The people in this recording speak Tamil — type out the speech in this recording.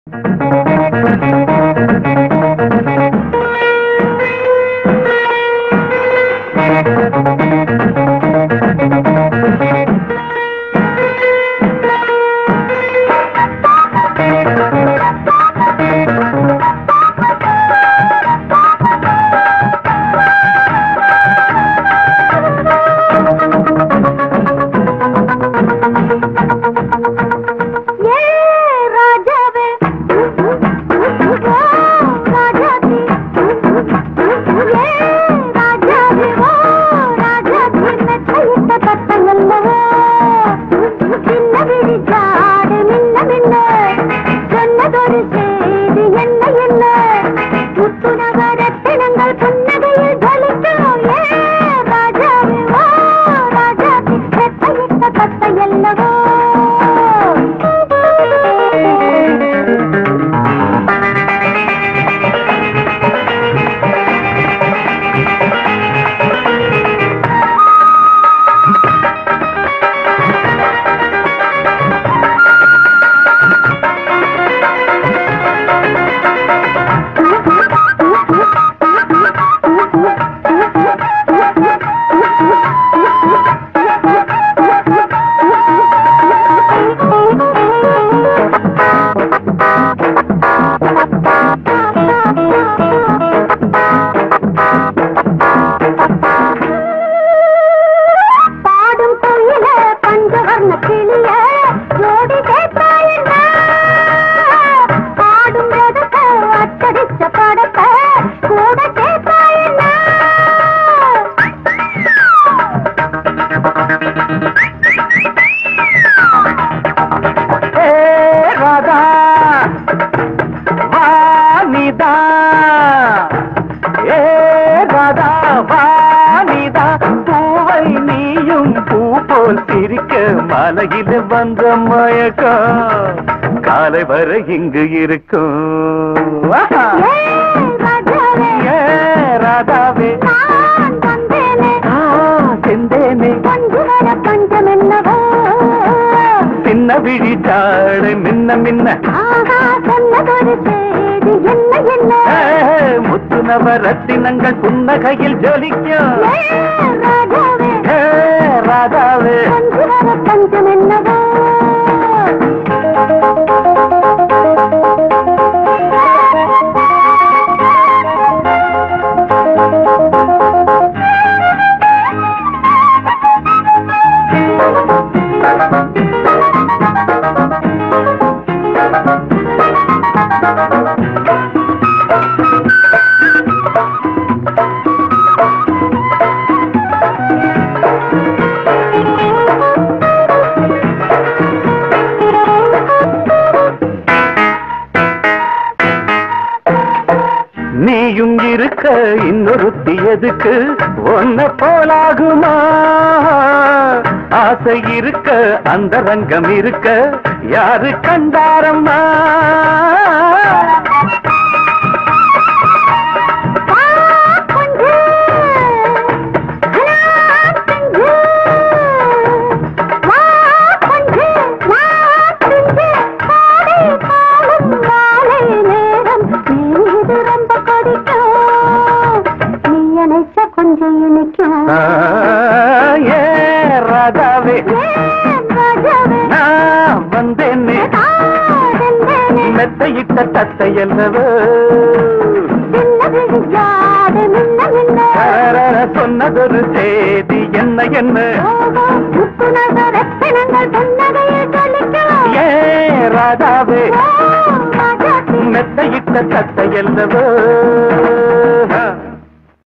ஏ ராஜாவே ஓ ராஜாதி ஏ ராஜாவே ஓ ராஜாதி மெத்தையிட்ட கட்டங்கல்லவோ சின்ன விழி ஜாடு மின்ன மின்ன சொன்னதொரு செய்தி என்ன என்ன முத்து நகரத்தினங்கள் புன்னகையில் ஜொலிக்கும் ஏ ராஜாவே ஓ ராஜாதி மெத்தையிட்ட கட்டையல்லவோ பாடும் குயில பஞ்சவர்ண கிளிய ஜோடி கேட்பாயின பாடும் ரதத்த அச்சடிச்ச படத்த கூட கேட்பாயின ஏ ராதா வாணிதா ஏ ராதா வாணிதா பூவை நீயும் பூ போல் சிரிக்க மலையில வந்த மயக்கம் காலை வரை இங்கு இருக்கும் ஆஹா. ஏ ராஜாவே ஏ ராதாவே நான் வந்தேனே ஆ, செந்தேனே கொஞ்சு வர பஞ்சம் என்னவோ சின்ன விழிச்சாடு மின்ன மின்ன ஆஹா சொன்னதொரு செய்தி என்ன என்ன ஏ, முத்து நவரத்தினங்கள் புன்னகையில் ஜொலிக்கும் ஏ ராஜாவே ஏ, ராதாவே கொஞ்சு வர பஞ்சம் என்னவோ நீயும் இருக்க இன்னொருத்தி எதுக்கு ஒன்ன போலாகுமா ஆசை இருக்க அந்த ரங்கம் இருக்க யாரு கண்டாரம்மா வா கொஞ்சு அலா கொஞ்சு வா கொஞ்சு வா கொஞ்சு காலை காலம் மாலை நேரம் நீது ரொம்ப கொதிக்கும் நீ அணைச்ச கொஞ்சம் இனிக்கும் ஆ, ஏ ராதாவே ஏன் ராஜாவே நான் வந்தேனே காதந்தேனே மெத்தையிட்ட தத்தை அல்லவோ சின்ன விழியாடு மின்ன மின்ன அரர சொன்னதொரு செய்தி என்ன என்ன ஓஹோ முத்து நகரத்தினங்கள் புன்னகையில் ஜொலிக்கும் ஏ ராதாவே ஓ ராஜாத்தி மெத்தையிட்ட தத்தை அல்லவோ